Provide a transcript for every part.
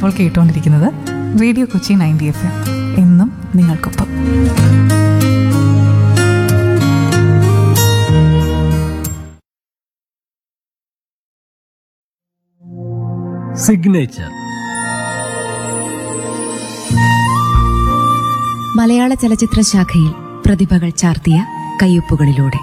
ഇപ്പോൾ കേട്ടുകൊണ്ടിരിക്കുന്നത് radio Kochi ninety F M എന്നും നിങ്ങൾക്കൊപ്പം സിഗ്നേച്ചർ മലയാള ചലച്ചിത്ര ശാഖയിൽ പ്രതിഭകൾ ചാർത്തിയ കയ്യൊപ്പുകളിലൂടെ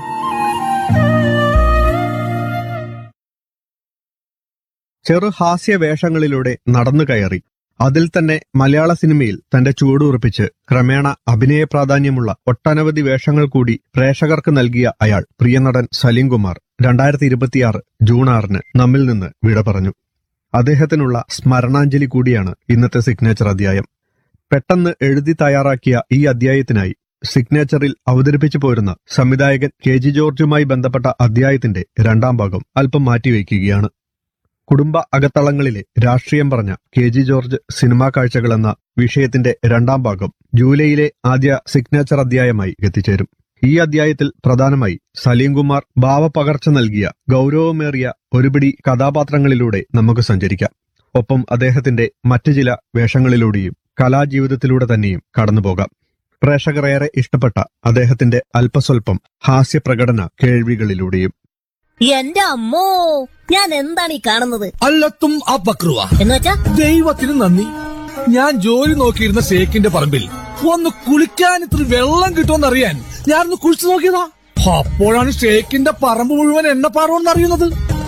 ചെറു ഹാസ്യ വേഷങ്ങളിലൂടെ നടന്നു കയറി അതിൽ തന്നെ മലയാള സിനിമയിൽ തന്റെ ചുവടുറപ്പിച്ച് ക്രമേണ അഭിനയ പ്രാധാന്യമുള്ള ഒട്ടനവധി വേഷങ്ങൾ കൂടി പ്രേക്ഷകർക്ക് നൽകിയ അയാൾ പ്രിയനടൻ സലീം കുമാർ രണ്ടായിരത്തി ഇരുപത്തിയാറ് ജൂൺ ആറിന് നമ്മിൽ നിന്ന് വിട പറഞ്ഞു അദ്ദേഹത്തിനുള്ള സ്മരണാഞ്ജലി കൂടിയാണ് ഇന്നത്തെ സിഗ്നേച്ചർ അധ്യായം പെട്ടെന്ന് എഴുതി തയ്യാറാക്കിയ ഈ അധ്യായത്തിനായി സിഗ്നേച്ചറിൽ അവതരിപ്പിച്ചു പോരുന്ന സംവിധായകൻ കെ ജി ജോർജുമായി ബന്ധപ്പെട്ട അധ്യായത്തിന്റെ രണ്ടാം ഭാഗം അല്പം മാറ്റിവെക്കുകയാണ് കുടുംബ അകത്തളങ്ങളിലെ രാഷ്ട്രീയം പറഞ്ഞ കെ ജി ജോർജ് സിനിമാ കാഴ്ചകൾ എന്ന വിഷയത്തിന്റെ രണ്ടാം ഭാഗം ജൂലൈയിലെ ആദ്യ സിഗ്നേച്ചർ അധ്യായമായി എത്തിച്ചേരും ഈ അധ്യായത്തിൽ പ്രധാനമായി സലീംകുമാർ ഭാവപകർച്ച നൽകിയ ഗൗരവമേറിയ ഒരുപിടി കഥാപാത്രങ്ങളിലൂടെ നമുക്ക് സഞ്ചരിക്കാം ഒപ്പം അദ്ദേഹത്തിന്റെ മറ്റു ചില വേഷങ്ങളിലൂടെയും കലാജീവിതത്തിലൂടെ തന്നെയും കടന്നുപോകാം പ്രേക്ഷകർ ഏറെ ഇഷ്ടപ്പെട്ട അദ്ദേഹത്തിന്റെ അല്പസ്വല്പം ഹാസ്യപ്രകടന കേൾവികളിലൂടെയും എന്റെ അമ്മോ ഞാൻ എന്താണ് ഈ കാണുന്നത് അല്ലത്തും ആ ബക്രുവ എന്ന് വെച്ചാ ദൈവത്തിന് നന്ദി ഞാൻ ജോലി നോക്കിയിരുന്ന ഷേക്കിന്റെ പറമ്പിൽ ഒന്ന് കുളിക്കാൻ ഇത്ര വെള്ളം കിട്ടുമെന്നറിയാൻ ഞാനൊന്ന് കുളിച്ചു നോക്കിയതാ അപ്പോഴാണ് ഷേക്കിന്റെ പറമ്പ് മുഴുവൻ എണ്ണപ്പാടമെന്ന് അറിയുന്നത്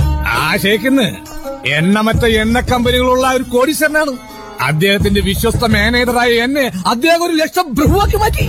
ആ ഷേക്കിന്ന് എണ്ണ മറ്റ എണ്ണ കമ്പനികളുള്ള ഒരു കോടീശ്വരനാണ് അദ്ദേഹത്തിന്റെ വിശ്വസ്ത മാനേജറായ എന്നെ അദ്ദേഹം ഒരു ലക്ഷം ബ്രഹ്മാക്കി മാറ്റി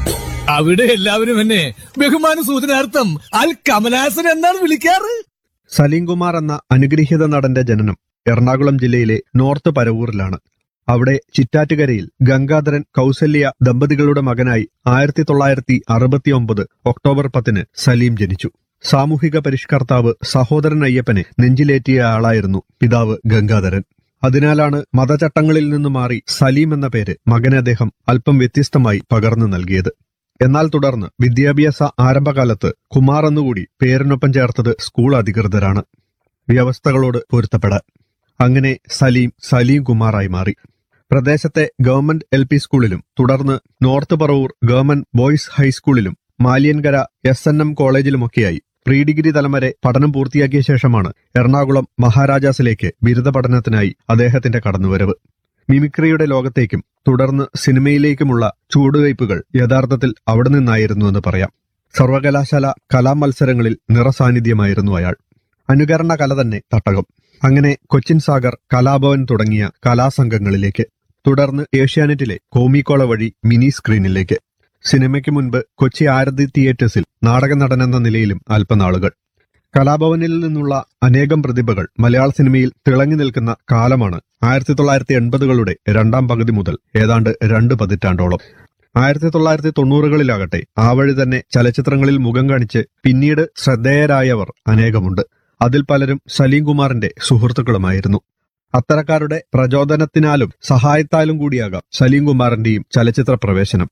അവിടെ എല്ലാവരും എന്നെ ബഹുമാന സൂചനാർത്ഥം അൽ കമലാസൻ എന്നാണ് വിളിക്കാറ് സലീംകുമാർ എന്ന അനുഗ്രഹീത നടന്റെ ജനനം എറണാകുളം ജില്ലയിലെ നോർത്ത് പരവൂരിലാണ് അവിടെ ചിറ്റാറ്റുകരയിൽ ഗംഗാധരൻ കൗസല്യ ദമ്പതികളുടെ മകനായി ആയിരത്തി തൊള്ളായിരത്തി അറുപത്തിയൊമ്പത് ഒക്ടോബർ പത്തിന് സലീം ജനിച്ചു സാമൂഹിക പരിഷ്കർത്താവ് സഹോദരൻ അയ്യപ്പനെ നെഞ്ചിലേറ്റിയ ആളായിരുന്നു പിതാവ് ഗംഗാധരൻ അതിനാലാണ് മതചട്ടങ്ങളിൽ നിന്ന് മാറി സലീം എന്ന പേര് മകനെ അദ്ദേഹം അല്പം വ്യത്യസ്തമായി പകർന്നു നൽകിയത് എന്നാൽ തുടർന്ന് വിദ്യാഭ്യാസ ആരംഭകാലത്ത് കുമാർ എന്നുകൂടി പേരിനൊപ്പം ചേർത്തത് സ്കൂൾ അധികൃതരാണ് വ്യവസ്ഥകളോട് പൊരുത്തപ്പെടാൻ അങ്ങനെ സലീം സലീം കുമാറായി മാറി പ്രദേശത്തെ ഗവൺമെന്റ് എൽ പി സ്കൂളിലും തുടർന്ന് നോർത്ത് പറവൂർ ഗവൺമെന്റ് ബോയ്സ് ഹൈസ്കൂളിലും മാലിയൻകര എസ് എൻ എം കോളേജിലുമൊക്കെയായി പ്രീ ഡിഗ്രി തലം വരെ പഠനം പൂർത്തിയാക്കിയ ശേഷമാണ് എറണാകുളം മഹാരാജാസിലേക്ക് ബിരുദ പഠനത്തിനായി അദ്ദേഹത്തിന്റെ കടന്നുവരവ് മിമിക്രിയുടെ ലോകത്തേക്കും തുടർന്ന് സിനിമയിലേക്കുമുള്ള ചുവടുവയ്പുകൾ യഥാർത്ഥത്തിൽ അവിടെ നിന്നായിരുന്നുവെന്ന് പറയാം സർവകലാശാല കലാമത്സരങ്ങളിൽ നിറസാന്നിധ്യമായിരുന്നു അയാൾ അനുകരണ കല തന്നെ തട്ടകം അങ്ങനെ കൊച്ചിൻ സാഗർ കലാഭവൻ തുടങ്ങിയ കലാസംഘങ്ങളിലേക്ക് തുടർന്ന് ഏഷ്യാനെറ്റിലെ കോമിക്കോള വഴി മിനി സ്ക്രീനിലേക്ക് സിനിമയ്ക്ക് മുൻപ് കൊച്ചി ആരതി തിയേറ്റേഴ്സിൽ നാടക നടൻ എന്ന നിലയിലും അല്പനാളുകൾ കലാഭവനിൽ നിന്നുള്ള അനേകം പ്രതിഭകൾ മലയാള സിനിമയിൽ തിളങ്ങി നിൽക്കുന്ന കാലമാണ് ആയിരത്തി തൊള്ളായിരത്തി എൺപതുകളുടെ രണ്ടാം പകുതി മുതൽ ഏതാണ്ട് രണ്ട് പതിറ്റാണ്ടോളം ആയിരത്തി തൊള്ളായിരത്തി തൊണ്ണൂറുകളിലാകട്ടെ ആ വഴി തന്നെ ചലച്ചിത്രങ്ങളിൽ മുഖം കാണിച്ച് പിന്നീട് ശ്രദ്ധേയരായവർ അനേകമുണ്ട് അതിൽ പലരും സലീം കുമാറിന്റെ സുഹൃത്തുക്കളുമായിരുന്നു അത്തരക്കാരുടെ പ്രചോദനത്തിനാലും സഹായത്താലും കൂടിയാകാം സലീം കുമാറിന്റെയും ചലച്ചിത്ര പ്രവേശനം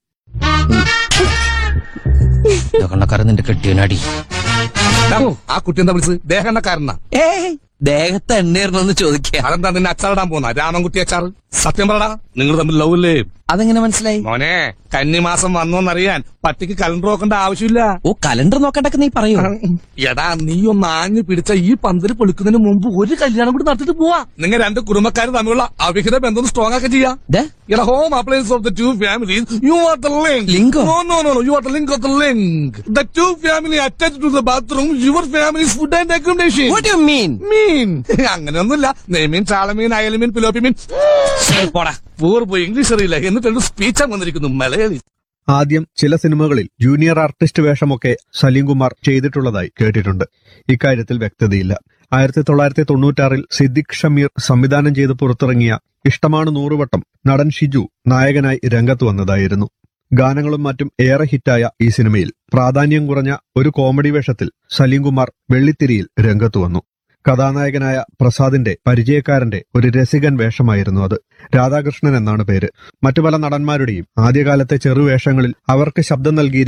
ഇതൊക്കെ നിന്റെ കെട്ടിയനടി ആ കുട്ടി എന്താ വിളിച്ചത് ദേഹണ്ണക്കാരനാ ഏയ് ദേഹത്ത് എണ്ണേറണമെന്ന് ചോദിക്കുക അതെന്താ നിന്നെ അച്ചാറിടാൻ പോന്ന രാമൻകുട്ടി അച്ചാർ സത്യം പറടാ നിങ്ങൾ തമ്മിൽ ലവ് അല്ലേ അതെങ്ങനെ മനസ്സിലായി മോനെ കന്നിമാസം വന്നോന്നറിയാൻ പട്ടിക്ക് കലണ്ടർ നോക്കേണ്ട ആവശ്യമില്ല ഓ കലണ്ടർ നോക്കണ്ടൊക്കെ നീ പറയൂ എടാ നീ ഒന്ന് ആഞ്ഞു പിടിച്ച ഈ പന്തല് പൊളിക്കുന്നതിന് മുമ്പ് ഒരു കല്യാണം കൂടി നടത്തിട്ട് പോവാ നിങ്ങൾ രണ്ട് കുടുംബക്കാർ തമ്മിലുള്ള അവിഹിത ബന്ധം സ്ട്രോങ് ആക്കി ചെയ്യാം ദേ, എടാ home appliances of the two families you are the link Link oh? No no no you are the link of the link the two family attach to the bathroom your families food and accommodation what do you mean? മീൻ അങ്ങനെയൊന്നുമില്ല നെയ്മീൻ ചാളമീൻ അയലമീൻ പിലോപ്പി മീൻ പോടാ പൂർവ്വ English അറിയില്ല എന്നിട്ട് speech വന്നിരിക്കുന്നു മലയാളി ആദ്യം ചില സിനിമകളിൽ ജൂനിയർ ആർട്ടിസ്റ്റ് വേഷമൊക്കെ സലീം കുമാർ ചെയ്തിട്ടുള്ളതായി കേട്ടിട്ടുണ്ട് ഇക്കാര്യത്തിൽ വ്യക്തതയില്ല ആയിരത്തി തൊള്ളായിരത്തി തൊണ്ണൂറ്റാറിൽ സിദ്ദിഖ് ഷമീർ സംവിധാനം ചെയ്ത് പുറത്തിറങ്ങിയ ഇഷ്ടമാണ് നൂറുവട്ടം നടൻ ഷിജു നായകനായി രംഗത്ത് വന്നതായിരുന്നു ഗാനങ്ങളും മറ്റും ഏറെ ഹിറ്റായ ഈ സിനിമയിൽ പ്രാധാന്യം കുറഞ്ഞ ഒരു കോമഡി വേഷത്തിൽ സലീം കുമാർ വെള്ളിത്തിരിയിൽ രംഗത്ത് വന്നു കഥാനായകനായ പ്രസാദിന്റെ പരിചയക്കാരന്റെ ഒരു രസികൻ വേഷമായിരുന്നു അത് രാധാകൃഷ്ണൻ എന്നാണ് പേര് മറ്റു പല നടന്മാരുടെയും ആദ്യകാലത്തെ ചെറുവേഷങ്ങളിൽ അവർക്ക് ശബ്ദം നൽകി